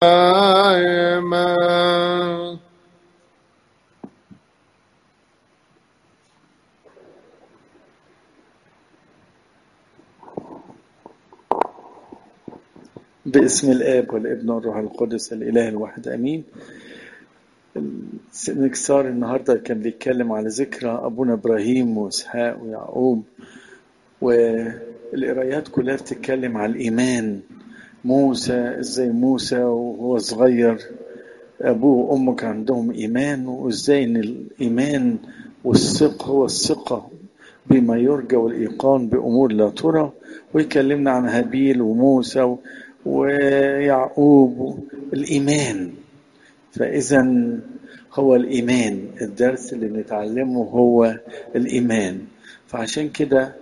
دائما باسم الآب والابن والروح القدس الإله الواحد أمين سنكسار النهاردة كان بيتكلم على ذكرى أبونا إبراهيم وإسحاق ويعقوب والقرايات كلها بتتكلم على الإيمان موسى إزاي موسى وهو صغير أبوه وأمه كان عندهم إيمان وإزاي إن الإيمان والثقة هو الثقة بما يرجى والإيقان بأمور لا ترى ويكلمنا عن هابيل وموسى ويعقوب الإيمان فإذا هو الإيمان الدرس اللي بنتعلمه هو الإيمان فعشان كده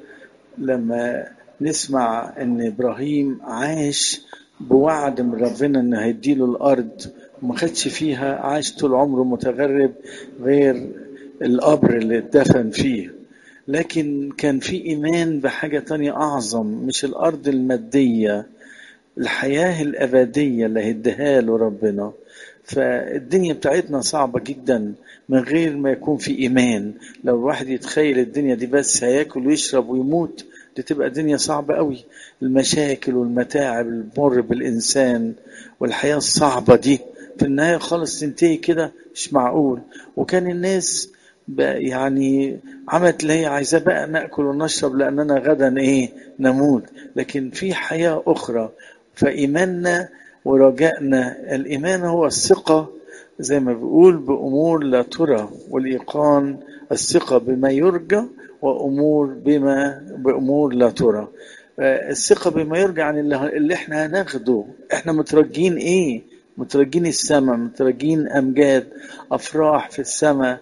لما نسمع ان ابراهيم عاش بوعد من ربنا ان هيديله الارض وما خدش فيها عاش طول عمره متغرب غير القبر اللي اتدفن فيه لكن كان في ايمان بحاجه تانية اعظم مش الارض الماديه الحياه الابديه اللي هيديها له ربنا فالدنيا بتاعتنا صعبة جدا من غير ما يكون في إيمان لو الواحد يتخيل الدنيا دي بس هياكل ويشرب ويموت دي تبقى الدنيا صعبة قوي المشاكل والمتاعب اللي بتمر بالإنسان والحياة الصعبة دي في النهاية خالص تنتهي كده مش معقول وكان الناس يعني عملت اللي هي عايزاه بقى ناكل ونشرب لاننا غدا ايه نموت لكن في حياه اخرى فايماننا ورجائنا الايمان هو الثقه زي ما بيقول بامور لا ترى والايقان الثقه بما يرجى وامور بما بامور لا ترى الثقه بما يرجى عن اللي احنا هناخده احنا مترجين ايه مترجين السماء مترجين امجاد افراح في السماء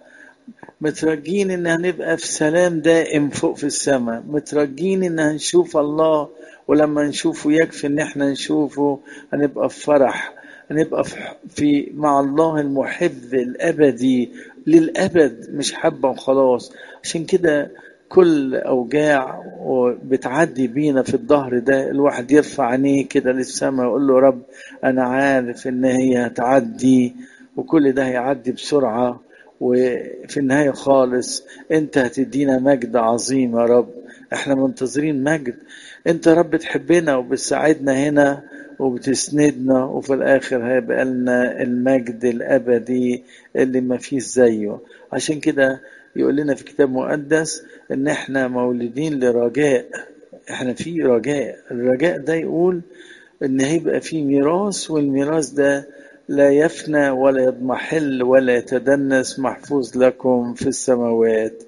مترجين ان هنبقى في سلام دائم فوق في السماء مترجين ان هنشوف الله ولما نشوفه يكفي ان احنا نشوفه هنبقى في فرح هنبقى في مع الله المحب الابدي للابد مش حبه وخلاص عشان كده كل اوجاع بتعدي بينا في الظهر ده الواحد يرفع عينيه كده للسماء ويقول له رب انا عارف ان هي هتعدي وكل ده هيعدي بسرعه وفي النهايه خالص انت هتدينا مجد عظيم يا رب احنا منتظرين مجد انت يا رب تحبنا وبتساعدنا هنا وبتسندنا وفي الاخر هيبقى لنا المجد الابدي اللي ما فيش زيه عشان كده يقول لنا في كتاب مقدس ان احنا مولودين لرجاء احنا في رجاء الرجاء ده يقول ان هيبقى في ميراث والميراث ده لا يفنى ولا يضمحل ولا يتدنس محفوظ لكم في السماوات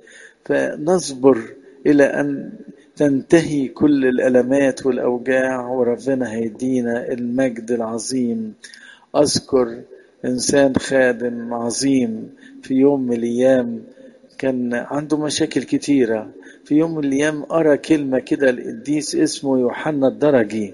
فنصبر الى ان تنتهي كل الألمات والأوجاع وربنا هيدينا المجد العظيم أذكر إنسان خادم عظيم في يوم من الأيام كان عنده مشاكل كتيرة في يوم من الأيام أرى كلمة كده القديس اسمه يوحنا الدرجي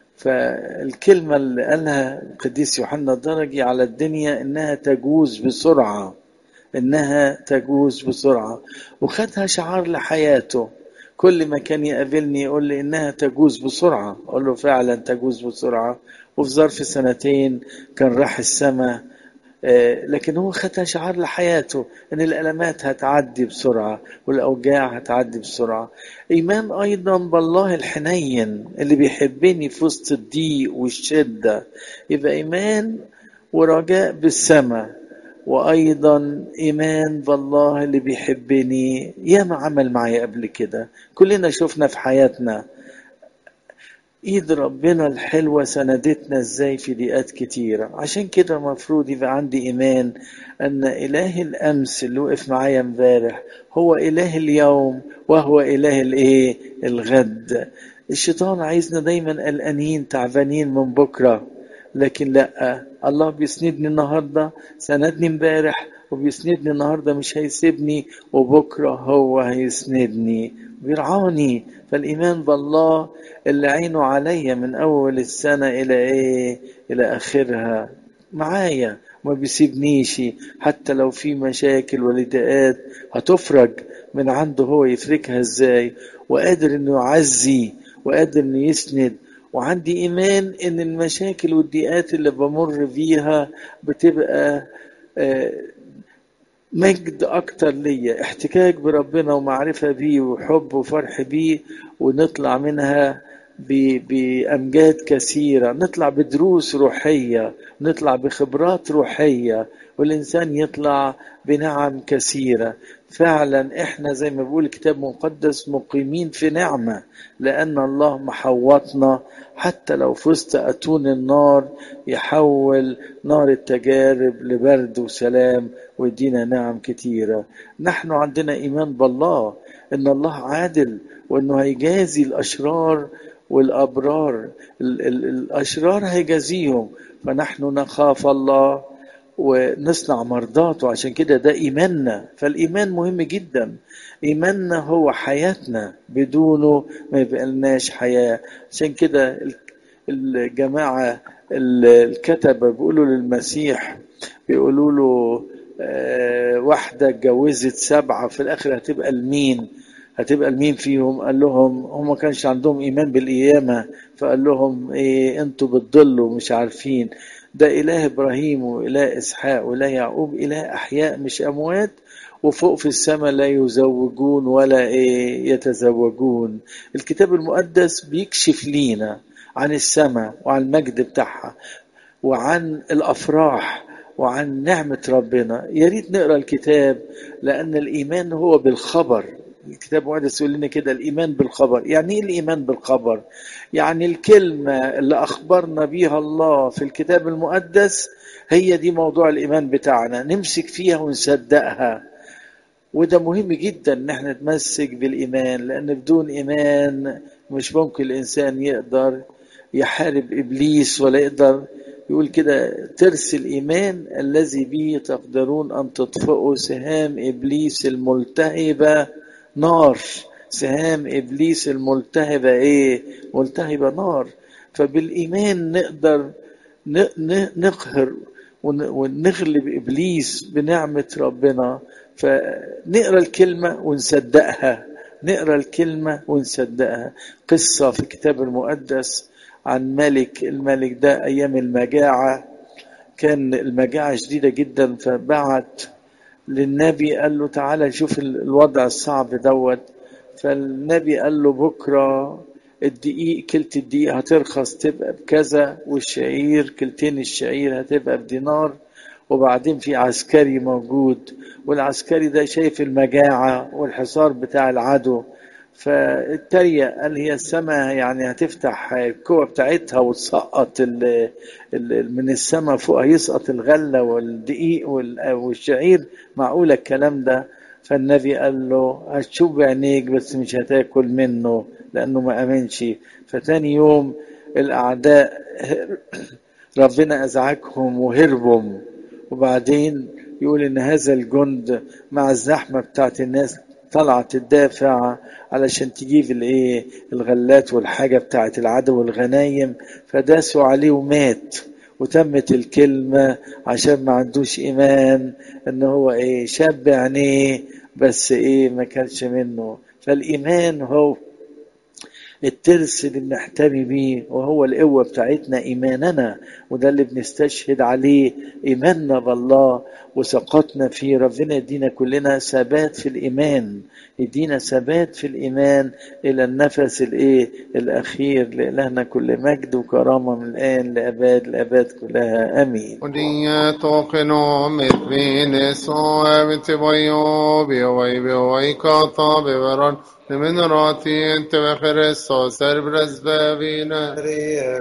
فالكلمة اللي قالها القديس يوحنا الدرجي على الدنيا إنها تجوز بسرعة إنها تجوز بسرعة وخدها شعار لحياته كل ما كان يقابلني يقول لي انها تجوز بسرعه اقول له فعلا تجوز بسرعه وفي ظرف سنتين كان راح السماء لكن هو خدها شعار لحياته ان الالمات هتعدي بسرعه والاوجاع هتعدي بسرعه ايمان ايضا بالله الحنين اللي بيحبني في وسط الضيق والشده يبقى ايمان ورجاء بالسماء وايضا ايمان بالله اللي بيحبني ياما عمل معايا قبل كده كلنا شفنا في حياتنا ايد ربنا الحلوة سندتنا ازاي في ضيقات كتيرة عشان كده المفروض يبقى عندي ايمان ان اله الامس اللي وقف معايا امبارح هو اله اليوم وهو اله الايه الغد الشيطان عايزنا دايما قلقانين تعبانين من بكره لكن لا الله بيسندني النهارده سندني امبارح وبيسندني النهارده مش هيسيبني وبكره هو هيسندني بيرعاني فالايمان بالله اللي عينه عليا من اول السنه الى ايه الى اخرها معايا ما بيسيبنيش حتى لو في مشاكل ولداءات هتفرج من عنده هو يفركها ازاي وقادر انه يعزي وقادر انه يسند وعندي إيمان إن المشاكل والضيقات اللي بمر بيها بتبقى آه، مجد أكتر ليا احتكاك بربنا ومعرفة بيه وحب وفرح بيه ونطلع منها ب- بأمجاد كثيرة نطلع بدروس روحية نطلع بخبرات روحية والإنسان يطلع بنعم كثيرة فعلا احنا زي ما بيقول الكتاب المقدس مقيمين في نعمة لأن الله محوطنا حتى لو في وسط أتون النار يحول نار التجارب لبرد وسلام ويدينا نعم كتيرة نحن عندنا إيمان بالله إن الله عادل وإنه هيجازي الأشرار والأبرار ال- ال- الأشرار هيجازيهم فنحن نخاف الله ونصنع مرضاته عشان كده ده إيماننا فالإيمان مهم جدا إيماننا هو حياتنا بدونه ما يبقالناش حياة عشان كده ال- الجماعة ال- الكتبة بيقولوا للمسيح بيقولوا له آه، واحدة اتجوزت سبعة في الآخر هتبقى لمين هتبقى لمين فيهم قال لهم هم ما كانش عندهم إيمان بالقيامة فقال لهم إيه أنتوا بتضلوا مش عارفين ده إله إبراهيم وإله إسحاق وإله يعقوب إله أحياء مش أموات وفوق في السماء لا يزوجون ولا إيه يتزوجون الكتاب المقدس بيكشف لينا عن السماء وعن المجد بتاعها وعن الافراح وعن نعمه ربنا يا ريت نقرا الكتاب لان الايمان هو بالخبر الكتاب المقدس يقول لنا كده الايمان بالخبر يعني ايه الايمان بالخبر يعني الكلمه اللي اخبرنا بيها الله في الكتاب المقدس هي دي موضوع الايمان بتاعنا نمسك فيها ونصدقها وده مهم جدا ان احنا نتمسك بالايمان لان بدون ايمان مش ممكن الانسان يقدر يحارب ابليس ولا يقدر يقول كده ترس الايمان الذي به تقدرون ان تطفئوا سهام ابليس الملتهبه نار سهام ابليس الملتهبه ايه ملتهبه نار فبالايمان نقدر ن- ن- نقهر ون- ونغلب ابليس بنعمه ربنا فنقرا الكلمه ونصدقها نقرا الكلمه ونصدقها قصه في الكتاب المقدس عن ملك الملك ده ايام المجاعه كان المجاعه شديده جدا فبعت للنبي قال له تعالى شوف ال- الوضع الصعب دوت فالنبي قال له بكره الدقيق كلت الدقيق هترخص تبقى بكذا والشعير كلتين الشعير هتبقى بدينار وبعدين في عسكري موجود والعسكري ده شايف المجاعة والحصار بتاع العدو فاتريق قال هي السماء يعني هتفتح الكوة بتاعتها وتسقط ال ال من السماء فوق هيسقط الغلة والدقيق وال- والشعير معقولة الكلام ده فالنبي قال له هتشوف بعينيك بس مش هتاكل منه لأنه ما أمنش فتاني يوم الأعداء ربنا أزعجهم وهربهم وبعدين يقول إن هذا الجند مع الزحمة بتاعت الناس طلعت تدافع علشان تجيب الايه الغلات والحاجة بتاعت العدو والغنايم فداسوا عليه ومات وتمت الكلمة عشان ما عندوش إيمان إن هو إيه شاب عينيه بس إيه ما كانش منه فالإيمان هو الترس اللي بنحتمي بيه وهو القوة بتاعتنا إيماننا وده اللي بنستشهد عليه إيماننا بالله وثقتنا فيه ربنا يدينا كلنا ثبات في الإيمان يدينا ثبات في الإيمان إلى النفس الإيه الأخير لإلهنا كل مجد وكرامة من الآن لأباد الأباد كلها آمين Och det tokenomit vines och även till vad jag be och i be och i kata bevaran. Men rati inte växer så servres bevine.